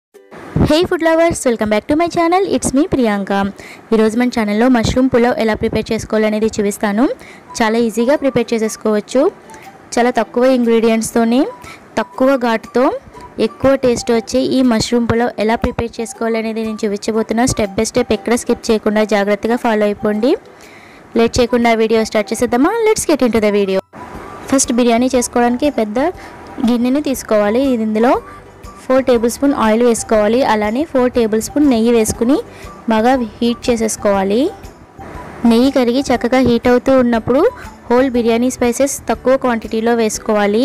hey food lovers welcome back to my channel it's me Priyanka ఈరోజు మన ఛానల్లో mushroom pulao ఎలా ప్రిపేర్ చేసుకోవాలనేది చూపిస్తాను చాలా ఈజీగా ప్రిపేర్ చేసేసుకోవచ్చు చాలా తక్కువ ఇంగ్రీడియంట్స్తోనే తక్కువ ఘాటుతో ఎక్కువ టేస్ట్ వచ్చే ఈ మష్రూమ్ పులావ్ ఎలా ప్రిపేర్ చేసుకోవాలనేది నేను చూపించబోతున్నా స్టెప్ బై స్టెప్ ఎక్కడ స్కిప్ చేయకుండా జాగ్రత్తగా ఫాలో అయిపోండి లేట్ చేయకుండా వీడియో స్టార్ట్ చేసేద్దామా let's get into the video first biryani చేసుకోవడానికి పెద్ద గిన్నెని తీసుకోవాలి ఇది ఇందులో ఫోర్ టేబుల్ స్పూన్ ఆయిల్ వేసుకోవాలి అలానే ఫోర్ టేబుల్ స్పూన్ నెయ్యి వేసుకుని బాగా హీట్ చేసేసుకోవాలి నెయ్యి కరిగి చక్కగా హీట్ అవుతూ ఉన్నప్పుడు హోల్ బిర్యానీ స్పైసెస్ తక్కువ క్వాంటిటీలో వేసుకోవాలి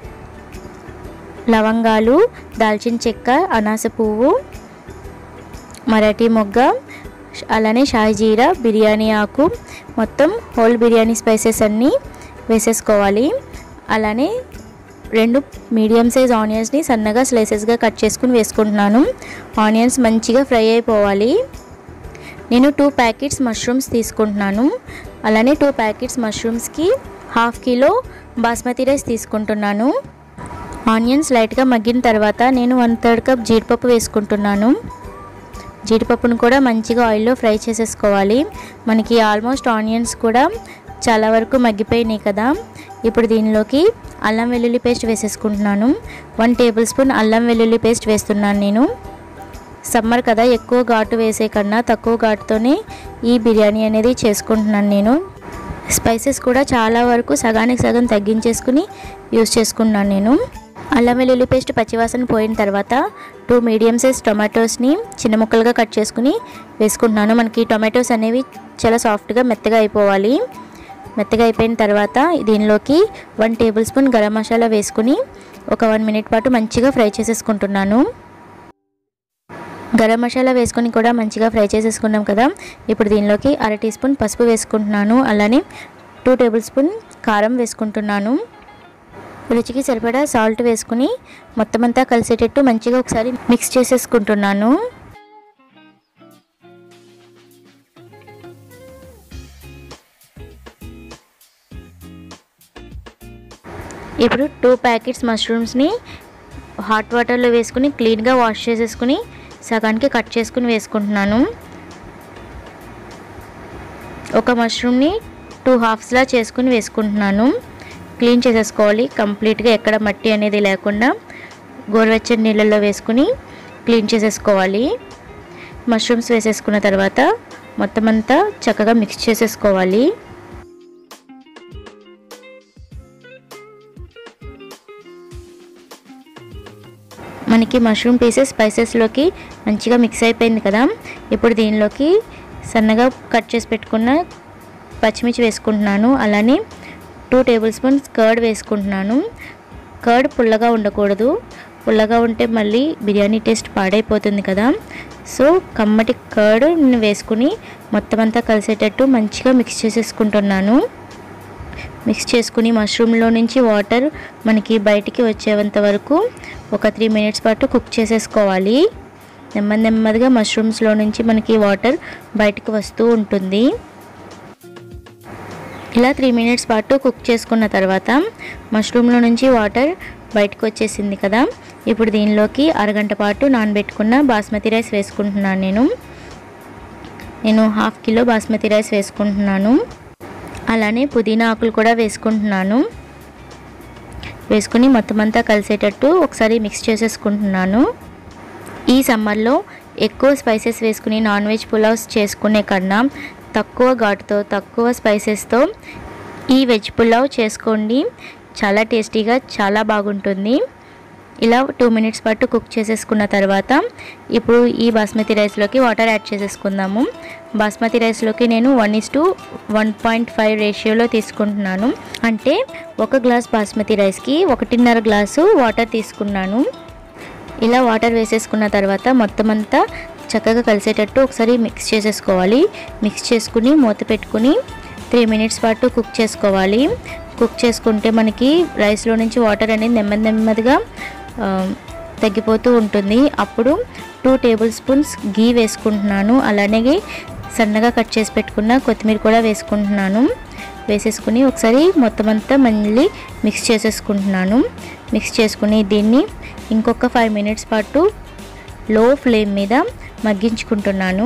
లవంగాలు దాల్చిన చెక్క అనాస పువ్వు మరాఠీ మొగ్గ అలానే షాజీరా బిర్యానీ ఆకు మొత్తం హోల్ బిర్యానీ స్పైసెస్ అన్నీ వేసేసుకోవాలి అలానే రెండు మీడియం సైజ్ ఆనియన్స్ని సన్నగా స్లైసెస్గా కట్ చేసుకుని వేసుకుంటున్నాను ఆనియన్స్ మంచిగా ఫ్రై అయిపోవాలి నేను టూ ప్యాకెట్స్ మష్రూమ్స్ తీసుకుంటున్నాను అలానే టూ ప్యాకెట్స్ మష్రూమ్స్కి హాఫ్ కిలో బాస్మతి రైస్ తీసుకుంటున్నాను ఆనియన్స్ లైట్గా మగ్గిన తర్వాత నేను వన్ థర్డ్ కప్ జీడిపప్పు వేసుకుంటున్నాను జీడిపప్పును కూడా మంచిగా ఆయిల్లో ఫ్రై చేసేసుకోవాలి మనకి ఆల్మోస్ట్ ఆనియన్స్ కూడా చాలా వరకు మగ్గిపోయినాయి కదా ఇప్పుడు దీనిలోకి అల్లం వెల్లుల్లి పేస్ట్ వేసేసుకుంటున్నాను వన్ టేబుల్ స్పూన్ అల్లం వెల్లుల్లి పేస్ట్ వేస్తున్నాను నేను సమ్మర్ కదా ఎక్కువ ఘాటు వేసే కన్నా తక్కువ ఘాటుతోనే ఈ బిర్యానీ అనేది చేసుకుంటున్నాను నేను స్పైసెస్ కూడా చాలా వరకు సగానికి సగం తగ్గించేసుకుని యూస్ చేసుకున్నాను నేను అల్లం వెల్లుల్లి పేస్ట్ పచ్చివాసన పోయిన తర్వాత టూ మీడియం సైజ్ టొమాటోస్ని చిన్న ముక్కలుగా కట్ చేసుకుని వేసుకుంటున్నాను మనకి టొమాటోస్ అనేవి చాలా సాఫ్ట్గా మెత్తగా అయిపోవాలి మెత్తగా అయిపోయిన తర్వాత దీనిలోకి one tablespoon garam masala వేసుకుని ఒక వన్ మినిట్ పాటు మంచిగా ఫ్రై చేసేసుకుంటున్నాను గరం మసాలా వేసుకొని కూడా మంచిగా ఫ్రై చేసేసుకున్నాం కదా ఇప్పుడు దీనిలోకి అర టీ స్పూన్ పసుపు వేసుకుంటున్నాను అలానే టూ టేబుల్ స్పూన్ కారం వేసుకుంటున్నాను రుచికి సరిపడా సాల్ట్ వేసుకుని మొత్తం అంతా కలిసేటట్టు మంచిగా ఒకసారి మిక్స్ చేసేసుకుంటున్నాను ఇప్పుడు టూ ప్యాకెట్స్ మష్రూమ్స్ని హాట్ వాటర్లో వేసుకుని క్లీన్గా వాష్ చేసేసుకుని సగానికి కట్ చేసుకుని వేసుకుంటున్నాను ఒక మష్రూమ్ని టూ హాఫ్స్లా చేసుకుని వేసుకుంటున్నాను క్లీన్ చేసేసుకోవాలి కంప్లీట్గా ఎక్కడ మట్టి అనేది లేకుండా గోరువెచ్చని నీళ్ళల్లో వేసుకుని క్లీన్ చేసేసుకోవాలి మష్రూమ్స్ వేసేసుకున్న తర్వాత మొత్తం అంతా చక్కగా మిక్స్ చేసేసుకోవాలి మనకి మష్రూమ్ పీసెస్ స్పైసెస్లోకి మంచిగా మిక్స్ అయిపోయింది కదా ఇప్పుడు దీనిలోకి సన్నగా కట్ చేసి పెట్టుకున్న పచ్చిమిర్చి వేసుకుంటున్నాను అలానే టూ టేబుల్ స్పూన్స్ కర్డ్ వేసుకుంటున్నాను కర్డ్ పుల్లగా ఉండకూడదు పుల్లగా ఉంటే మళ్ళీ బిర్యానీ టేస్ట్ పాడైపోతుంది కదా సో కమ్మటి కర్డ్ వేసుకుని మొత్తం అంతా కలిసేటట్టు మంచిగా మిక్స్ చేసేసుకుంటున్నాను మిక్స్ చేసుకుని మష్రూమ్లో నుంచి వాటర్ మనకి బయటికి వచ్చేంత వరకు ఒక త్రీ మినిట్స్ పాటు కుక్ చేసేసుకోవాలి నెమ్మది నెమ్మదిగా మష్రూమ్స్లో నుంచి మనకి వాటర్ బయటకు వస్తూ ఉంటుంది ఇలా త్రీ మినిట్స్ పాటు కుక్ చేసుకున్న తర్వాత మష్రూమ్లో నుంచి వాటర్ బయటకు వచ్చేసింది కదా ఇప్పుడు దీనిలోకి అరగంట పాటు నానబెట్టుకున్న బాస్మతి రైస్ వేసుకుంటున్నాను నేను నేను హాఫ్ కిలో బాస్మతి రైస్ వేసుకుంటున్నాను అలానే పుదీనా ఆకులు కూడా వేసుకుంటున్నాను వేసుకుని మొత్తం అంతా కలిసేటట్టు ఒకసారి మిక్స్ చేసేసుకుంటున్నాను ఈ సమ్మర్లో ఎక్కువ స్పైసెస్ వేసుకుని నాన్ వెజ్ పులావ్స్ చేసుకునే కన్నా తక్కువ ఘాటుతో తక్కువ స్పైసెస్తో ఈ వెజ్ పులావ్ చేసుకోండి చాలా టేస్టీగా చాలా బాగుంటుంది ఇలా టూ మినిట్స్ పాటు కుక్ చేసేసుకున్న తర్వాత ఇప్పుడు ఈ బాస్మతి రైస్లోకి వాటర్ యాడ్ చేసేసుకుందాము బాస్మతి రైస్లోకి నేను one is to one point five రేషియోలో తీసుకుంటున్నాను అంటే ఒక గ్లాస్ బాస్మతి రైస్కి ఒకటిన్నర గ్లాసు వాటర్ తీసుకున్నాను ఇలా వాటర్ వేసేసుకున్న తర్వాత మొత్తం అంతా చక్కగా కలిసేటట్టు ఒకసారి మిక్స్ చేసేసుకోవాలి మిక్స్ చేసుకుని మూత పెట్టుకుని త్రీ మినిట్స్ పాటు కుక్ చేసుకోవాలి కుక్ చేసుకుంటే మనకి రైస్లో నుంచి వాటర్ అనేది నెమ్మది నెమ్మదిగా తగ్గిపోతూ ఉంటుంది అప్పుడు టూ టేబుల్ స్పూన్స్ గీ వేసుకుంటున్నాను అలానే సన్నగా కట్ చేసి పెట్టుకున్న కొత్తిమీర కూడా వేసుకుంటున్నాను వేసేసుకుని ఒకసారి మొత్తం అంతా మళ్ళీ మిక్స్ చేసేసుకుంటున్నాను మిక్స్ చేసుకుని దీన్ని ఇంకొక ఫైవ్ మినిట్స్ పాటు లో ఫ్లేమ్ మీద మగ్గించుకుంటున్నాను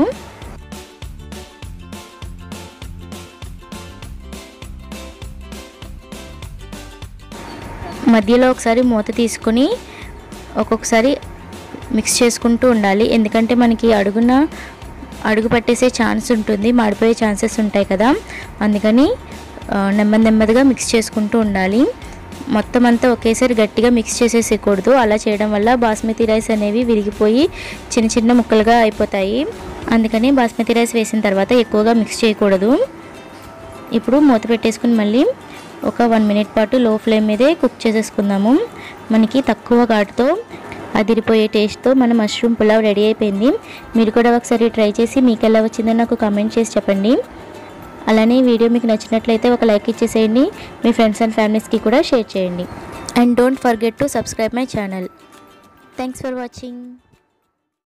మధ్యలో ఒకసారి మూత తీసుకొని ఒక్కొక్కసారి మిక్స్ చేసుకుంటూ ఉండాలి ఎందుకంటే మనకి అడుగున అడుగు పట్టేసే ఛాన్స్ ఉంటుంది మాడిపోయే ఛాన్సెస్ ఉంటాయి కదా అందుకని ఆ, నెమ్మది నెమ్మదిగా మిక్స్ చేసుకుంటూ ఉండాలి మొత్తం అంతా ఒకేసారి గట్టిగా మిక్స్ చేసేసేయకూడదు అలా చేయడం వల్ల బాస్మతి రైస్ అనేవి విరిగిపోయి చిన్న చిన్న ముక్కలుగా అయిపోతాయి అందుకని బాస్మతి రైస్ వేసిన తర్వాత ఎక్కువగా మిక్స్ చేయకూడదు ఇప్పుడు మూత పెట్టేసుకుని మళ్ళీ ఒక వన్ మినిట్ పాటు లో ఫ్లేమ్ మీదే కుక్ చేసేసుకుందాము మనకి తక్కువ ఘాటుతో అదిరిపోయే టేస్ట్తో మన మష్రూమ్ పులావ్ రెడీ అయిపోయింది మీరు కూడా ఒకసారి ట్రై చేసి మీకు ఎలా వచ్చిందో నాకు కామెంట్ చేసి చెప్పండి అలానే ఈ వీడియో మీకు నచ్చినట్లయితే ఒక లైక్ ఇచ్చేసేయండి మీ ఫ్రెండ్స్ అండ్ ఫ్యామిలీస్కి కూడా షేర్ చేయండి and don't forget to subscribe my channel thanks for watching